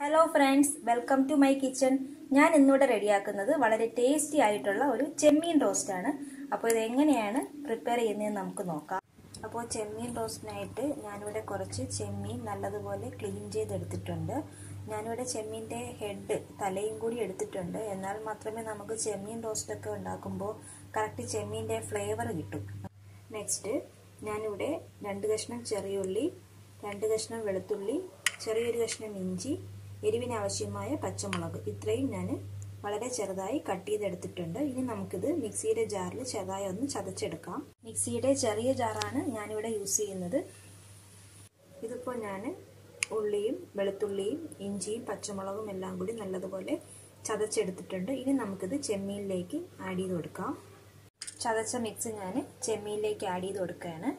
hello friends welcome to my kitchen ഞാൻ ഇന്നിവിടെ റെഡിയാക്കുന്നത് വളരെ ടേസ്റ്റി ആയിട്ടുള്ള ഒരു ചെമ്മീൻ റോസ്റ്റ് ആണ് അപ്പോൾ ഇത് എങ്ങനെയാണ് പ്രിപ്പയർ ചെയ്യുന്നതെന്ന് നമുക്ക് നോക്കാം അപ്പോൾ ചെമ്മീൻ റോസ്റ്റിനായിട്ട് ഞാനിവിടെ കുറച്ച് ചെമ്മീൻ നല്ലതുപോലെ ക്ലീൻ ചെയ്തെടുത്തിട്ടുണ്ട് ഞാനിവിടെ ചെമ്മീൻ്റെ ഹെഡ് തലയും കൂടി എടുത്തിട്ടുണ്ട് എന്നാൽ മാത്രമേ നമുക്ക് ചെമ്മീൻ റോസ്റ്റൊക്കെ ഉണ്ടാക്കുമ്പോൾ കറക്റ്റ് ചെമ്മീൻ്റെ ഫ്ലേവർ കിട്ടും നെക്സ്റ്റ് ഞാനിവിടെ രണ്ട് കഷ്ണം ചെറിയുള്ളി രണ്ട് കഷ്ണം വെളുത്തുള്ളി ചെറിയൊരു കഷ്ണം ഇഞ്ചി എരിവിന് ആവശ്യമായ പച്ചമുളക് ഇത്രയും ഞാൻ വളരെ ചെറുതായി കട്ട് ചെയ്തെടുത്തിട്ടുണ്ട് ഇനി നമുക്കിത് മിക്സിയുടെ ജാറിൽ ചെറുതായി ഒന്ന് ചതച്ചെടുക്കാം മിക്സിയുടെ ചെറിയ ജാറാണ് ഞാനിവിടെ യൂസ് ചെയ്യുന്നത് ഇതിപ്പോൾ ഞാൻ ഉള്ളിയും വെളുത്തുള്ളിയും ഇഞ്ചിയും പച്ചമുളകും എല്ലാം കൂടി നല്ലതുപോലെ ചതച്ചെടുത്തിട്ടുണ്ട് ഇനി നമുക്കിത് ചെമ്മീനിലേക്ക് ആഡ് ചെയ്ത് കൊടുക്കാം ചതച്ച മിക്സ് ഞാൻ ചെമ്മീനിലേക്ക് ആഡ് ചെയ്ത് കൊടുക്കുകയാണ്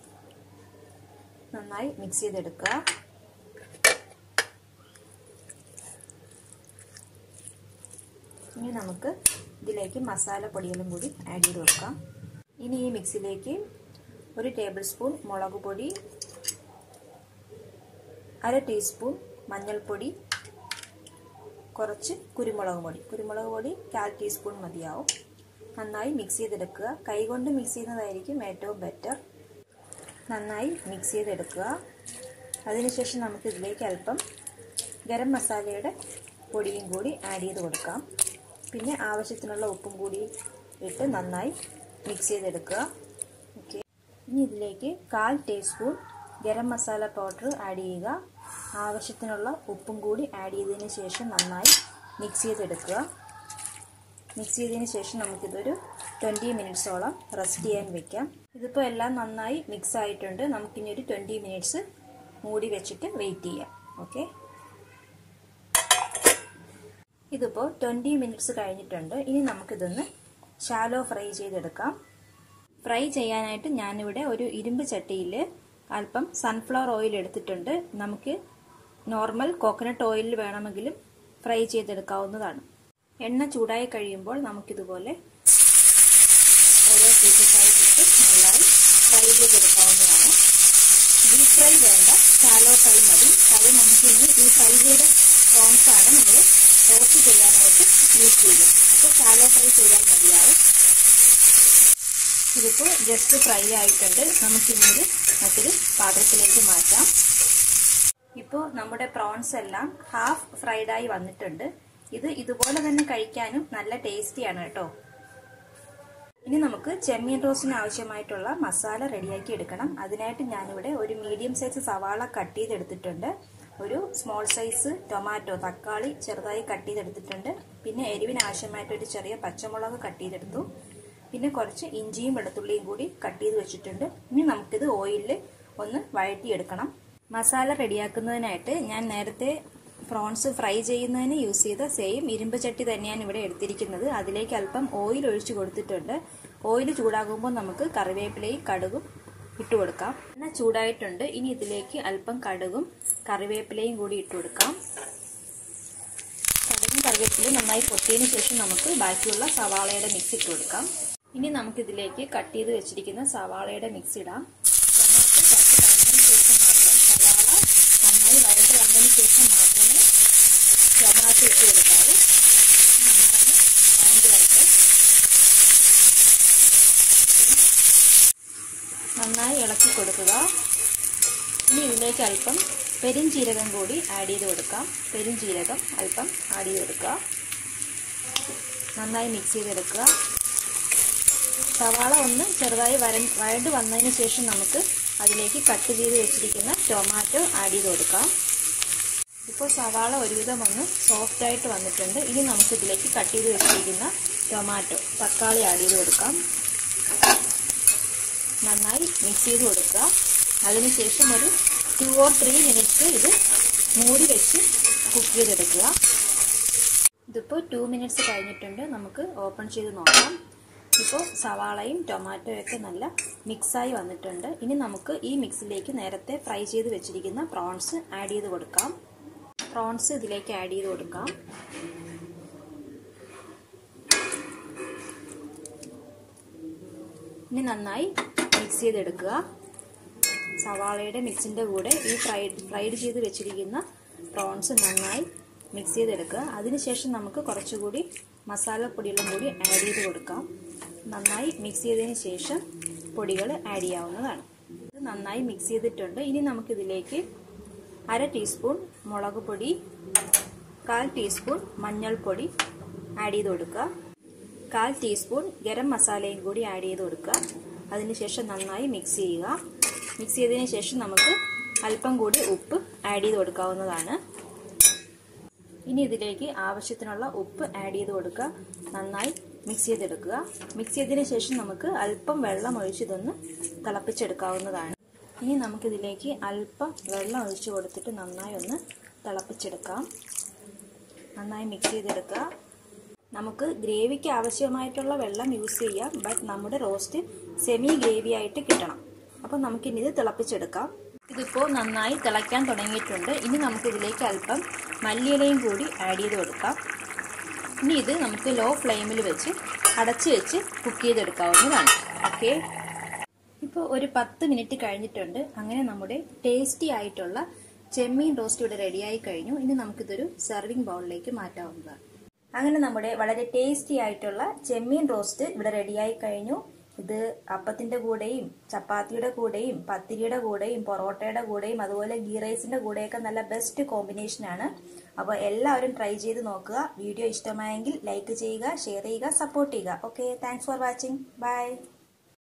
നന്നായി മിക്സ് ചെയ്തെടുക്കുക ഇനി നമുക്ക് ഇതിലേക്ക് മസാലപ്പൊടികളും കൂടി ആഡ് ചെയ്ത് കൊടുക്കാം ഇനി ഈ മിക്സിലേക്ക് ഒരു ടേബിൾ സ്പൂൺ മുളക് പൊടി അര ടീസ്പൂൺ മഞ്ഞൾപ്പൊടി കുറച്ച് കുരുമുളക് പൊടി കുരുമുളക് പൊടി കാൽ ടീസ്പൂൺ മതിയാവും നന്നായി മിക്സ് ചെയ്തെടുക്കുക കൈകൊണ്ട് മിക്സ് ചെയ്യുന്നതായിരിക്കും ഏറ്റവും ബെറ്റർ നന്നായി മിക്സ് ചെയ്തെടുക്കുക അതിനുശേഷം നമുക്ക് ഇതിലേക്ക് അല്പം ഗരം മസാലയുടെ പൊടിയും കൂടി ആഡ് ചെയ്ത് കൊടുക്കാം പിന്നെ ആവശ്യത്തിനുള്ള ഉപ്പും കൂടി ഇട്ട് നന്നായി മിക്സ് ചെയ്തെടുക്കുക ഓക്കെ ഇനി ഇതിലേക്ക് കാൽ teaspoon garam masala powder add ചെയ്യുക ആവശ്യത്തിനുള്ള ഉപ്പും കൂടി ആഡ് ചെയ്തതിന് ശേഷം നന്നായി മിക്സ് ചെയ്തെടുക്കുക മിക്സ് ചെയ്തതിന് ശേഷം നമുക്കിതൊരു ട്വൻറ്റി മിനിറ്റ്സോളം റെസ്റ്റ് ചെയ്യാൻ വെക്കാം ഇതിപ്പോൾ എല്ലാം നന്നായി മിക്സ് ആയിട്ടുണ്ട് നമുക്കിനി ഒരു ട്വൻറ്റി മിനിറ്റ്സ് മൂടി വെച്ചിട്ട് വെയിറ്റ് ചെയ്യാം ഓക്കെ ഇതിപ്പോൾ ട്വൻറ്റി മിനിറ്റ്സ് കഴിഞ്ഞിട്ടുണ്ട് ഇനി നമുക്കിതൊന്ന് ഷാലോ ഫ്രൈ ചെയ്തെടുക്കാം ഫ്രൈ ചെയ്യാനായിട്ട് ഞാനിവിടെ ഒരു ഇരുമ്പ് ചട്ടിയിൽ അല്പം സൺഫ്ലവർ ഓയിൽ എടുത്തിട്ടുണ്ട് നമുക്ക് നോർമൽ കോക്കനട്ട് ഓയിലിൽ വേണമെങ്കിലും ഫ്രൈ ചെയ്തെടുക്കാവുന്നതാണ് എണ്ണ ചൂടായി കഴിയുമ്പോൾ നമുക്കിതുപോലെ ഓരോ പീസസായി ഇട്ട് നന്നായി ഫ്രൈ ചെയ്തെടുക്കാവുന്നതാണ് ഡീപ് ഫ്രൈ വേണ്ട ഷാലോ ഫ്രൈ മതി അത് നമുക്ക് ഇന്ന് ഈ ഫ്രൈ ചെയ്ത പ്രോൺസ് ആണ് നമ്മൾ റോസ്റ്റ് ചെയ്യാനായിട്ട് യൂസ് ചെയ്യുന്നത് അപ്പോൾ ഷാലോ ഫ്രൈ ചെയ്താൽ മതിയാവും ഇതിപ്പോൾ ജസ്റ്റ് ഫ്രൈ ആയിട്ടുണ്ട് നമുക്കിന്നൊരു മറ്റൊരു പാത്രത്തിലേക്ക് മാറ്റാം ഇപ്പോൾ നമ്മുടെ പ്രോൺസ് എല്ലാം ഹാഫ് ഫ്രൈഡായി വന്നിട്ടുണ്ട് ഇത് ഇതുപോലെ തന്നെ കഴിക്കാനും നല്ല ടേസ്റ്റിയാണ് കേട്ടോ ഇനി നമുക്ക് ചെമ്മീൻ റോസ്റ്റിന് ആവശ്യമായിട്ടുള്ള മസാല റെഡിയാക്കി എടുക്കണം അതിനായിട്ട് ഞാനിവിടെ ഒരു മീഡിയം സൈസ് സവാള കട്ട് ചെയ്തെടുത്തിട്ടുണ്ട് ഒരു സ്മോൾ സൈസ് ടൊമാറ്റോ തക്കാളി ചെറുതായി കട്ട് ചെയ്തെടുത്തിട്ടുണ്ട് പിന്നെ എരിവിന് ആവശ്യമായിട്ട് ഒരു ചെറിയ പച്ചമുളക് കട്ട് ചെയ്തെടുത്തു പിന്നെ കുറച്ച് ഇഞ്ചിയും വെളുത്തുള്ളിയും കൂടി കട്ട് ചെയ്ത് വെച്ചിട്ടുണ്ട് ഇനി നമുക്കിത് ഓയിലിൽ ഒന്ന് വഴറ്റിയെടുക്കണം മസാല റെഡിയാക്കുന്നതിനായിട്ട് ഞാൻ നേരത്തെ പ്രോൺസ് ഫ്രൈ ചെയ്യുന്നതിന് യൂസ് ചെയ്ത സെയിം ഇരുമ്പ് ചട്ടി തന്നെയാണ് ഇവിടെ എടുത്തിരിക്കുന്നത് അതിലേക്ക് അല്പം ഓയിൽ ഒഴിച്ചു കൊടുത്തിട്ടുണ്ട് ഓയിൽ ചൂടാകുമ്പോൾ നമുക്ക് കറിവേപ്പിലയും കടുകും ഇട്ട് കൊടുക്കാം എണ്ണ ചൂടായിട്ടുണ്ട് ഇനി ഇതിലേക്ക് അല്പം കടുകും കറിവേപ്പിലയും കൂടി ഇട്ട് കൊടുക്കാം കടുകും കറിവേപ്പിലയും നന്നായി പൊട്ടിയതിന് ശേഷം നമുക്ക് ബാക്കിയുള്ള സവാളയുടെ മിക്സ് ഇട്ട് കൊടുക്കാം ഇനി നമുക്ക് ഇതിലേക്ക് കട്ട് ചെയ്ത് വെച്ചിരിക്കുന്ന സവാളയുടെ മിക്സ് ഇടാം ടൊമാറ്റോ കുറച്ച് കഴിഞ്ഞതിന് ശേഷം മാത്രം സവാള നന്നായി വഴണ്ട് വന്നതിന് ശേഷം മാത്രമേ ടൊമാറ്റോ ഇട്ട് കൊടുക്കാവൂ നന്നായി വഴണ്ട് വരട്ടെ നന്നായി ഇളക്കി കൊടുക്കുക ഇനി ഇതിലേക്ക് അല്പം പെരിഞ്ചീരകം കൂടി ആഡ് ചെയ്ത് കൊടുക്കാം പെരിഞ്ചീരകം അല്പം ആഡ് ചെയ്ത് കൊടുക്കുക നന്നായി മിക്സ് ചെയ്തെടുക്കുക സവാള ഒന്ന് ചെറുതായി വര വഴണ്ട് വന്നതിന് ശേഷം നമുക്ക് അതിലേക്ക് കട്ട് ചെയ്ത് വെച്ചിരിക്കുന്ന ടൊമാറ്റോ ആഡ് ചെയ്ത് കൊടുക്കാം ഇപ്പോൾ സവാള ഒരുവിധം ഒന്ന് സോഫ്റ്റ് ആയിട്ട് വന്നിട്ടുണ്ട് ഇനി നമുക്ക് ഇതിലേക്ക് കട്ട് ചെയ്ത് വെച്ചിരിക്കുന്ന ടൊമാറ്റോ തക്കാളി ആഡ് ചെയ്ത് കൊടുക്കാം നന്നായി മിക്സ് ചെയ്ത് കൊടുക്കുക അതിനുശേഷം ഒരു ടു ഓർ ത്രീ മിനിറ്റ്സ് ഇത് മൂടി വെച്ച് കുക്ക് ചെയ്തെടുക്കുക ഇതിപ്പോൾ ടു മിനിറ്റ്സ് കഴിഞ്ഞിട്ടുണ്ട് നമുക്ക് ഓപ്പൺ ചെയ്ത് നോക്കാം ഇപ്പോൾ സവാളയും ടൊമാറ്റോയും ഒക്കെ നല്ല മിക്സായി വന്നിട്ടുണ്ട് ഇനി നമുക്ക് ഈ മിക്സിലേക്ക് നേരത്തെ ഫ്രൈ ചെയ്ത് വെച്ചിരിക്കുന്ന പ്രോൺസ് ആഡ് ചെയ്ത് കൊടുക്കാം പ്രോൺസ് ഇതിലേക്ക് ആഡ് ചെയ്ത് കൊടുക്കാം ഇനി നന്നായി മിക്സ് ചെയ്തെടുക്കുക സവാളയുടെ മിക്സിൻ്റെ കൂടെ ഈ ഫ്രൈഡ് ഫ്രൈഡ് ചെയ്ത് വെച്ചിരിക്കുന്ന പ്രോൺസ് നന്നായി മിക്സ് ചെയ്തെടുക്കുക അതിനുശേഷം നമുക്ക് കുറച്ചുകൂടി മസാലപ്പൊടികളും കൂടി ആഡ് ചെയ്ത് കൊടുക്കാം നന്നായി മിക്സ് ചെയ്തതിന് ശേഷം പൊടികൾ ആഡ് ചെയ്യാവുന്നതാണ് ഇത് നന്നായി മിക്സ് ചെയ്തിട്ടുണ്ട് ഇനി നമുക്കിതിലേക്ക് അര ടീസ്പൂൺ മുളക് പൊടി കാൽ ടീസ്പൂൺ മഞ്ഞൾപ്പൊടി ആഡ് ചെയ്ത് കൊടുക്കുക കാൽ ടീസ്പൂൺ ഗരം മസാലയും കൂടി ആഡ് ചെയ്ത് കൊടുക്കുക അതിനുശേഷം നന്നായി മിക്സ് ചെയ്യുക മിക്സ് ചെയ്തതിന് ശേഷം നമുക്ക് അല്പം കൂടി ഉപ്പ് ആഡ് ചെയ്ത് കൊടുക്കാവുന്നതാണ് ഇനി ഇതിലേക്ക് ആവശ്യത്തിനുള്ള ഉപ്പ് ആഡ് ചെയ്ത് കൊടുക്കുക നന്നായി മിക്സ് ചെയ്തെടുക്കുക മിക്സ് ചെയ്തതിന് ശേഷം നമുക്ക് അല്പം വെള്ളം ഒഴിച്ചിതൊന്ന് തിളപ്പിച്ചെടുക്കാവുന്നതാണ് ഇനി നമുക്കിതിലേക്ക് അല്പം വെള്ളം ഒഴിച്ചു കൊടുത്തിട്ട് നന്നായി ഒന്ന് തിളപ്പിച്ചെടുക്കാം നന്നായി മിക്സ് ചെയ്തെടുക്കുക നമുക്ക് ഗ്രേവിക്ക് ആവശ്യമായിട്ടുള്ള വെള്ളം യൂസ് ചെയ്യാം ബട്ട് നമ്മുടെ റോസ്റ്റ് സെമി ഗ്രേവി ആയിട്ട് കിട്ടണം അപ്പം നമുക്കിനി ഇത് തിളപ്പിച്ചെടുക്കാം ഇതിപ്പോൾ നന്നായി തിളയ്ക്കാൻ തുടങ്ങിയിട്ടുണ്ട് ഇനി നമുക്ക് ഇതിലേക്ക് അല്പം മല്ലിയിലയും കൂടി ആഡ് ചെയ്ത് കൊടുക്കാം ഇനി ഇത് നമുക്ക് ലോ ഫ്ലെയിമിൽ വെച്ച് അടച്ച് വെച്ച് കുക്ക് ചെയ്തെടുക്കാവുന്നതാണ് ഓക്കെ ഇപ്പോൾ ഒരു പത്ത് മിനിറ്റ് കഴിഞ്ഞിട്ടുണ്ട് അങ്ങനെ നമ്മുടെ ടേസ്റ്റി ആയിട്ടുള്ള ചെമ്മീൻ റോസ്റ്റ് ഇവിടെ റെഡിയായി കഴിഞ്ഞു ഇനി നമുക്കിതൊരു സെർവിങ് ബൗളിലേക്ക് മാറ്റാവുന്നതാണ് അങ്ങനെ നമ്മുടെ വളരെ ടേസ്റ്റി ആയിട്ടുള്ള ചെമ്മീൻ റോസ്റ്റ് ഇവിടെ റെഡിയായി കഴിഞ്ഞു ഇത് അപ്പത്തിന്റെ കൂടെയും ചപ്പാത്തിയുടെ കൂടെയും പത്തിരിയുടെ കൂടെയും പൊറോട്ടയുടെ കൂടെയും അതുപോലെ ഗീ റൈസിന്റെ കൂടെയൊക്കെ നല്ല ബെസ്റ്റ് കോമ്പിനേഷൻ ആണ് അപ്പോൾ എല്ലാവരും ട്രൈ ചെയ്ത് നോക്കുക വീഡിയോ ഇഷ്ടമായെങ്കിൽ ലൈക്ക് ചെയ്യുക ഷെയർ ചെയ്യുക സപ്പോർട്ട് ചെയ്യുക okay thanks for watching by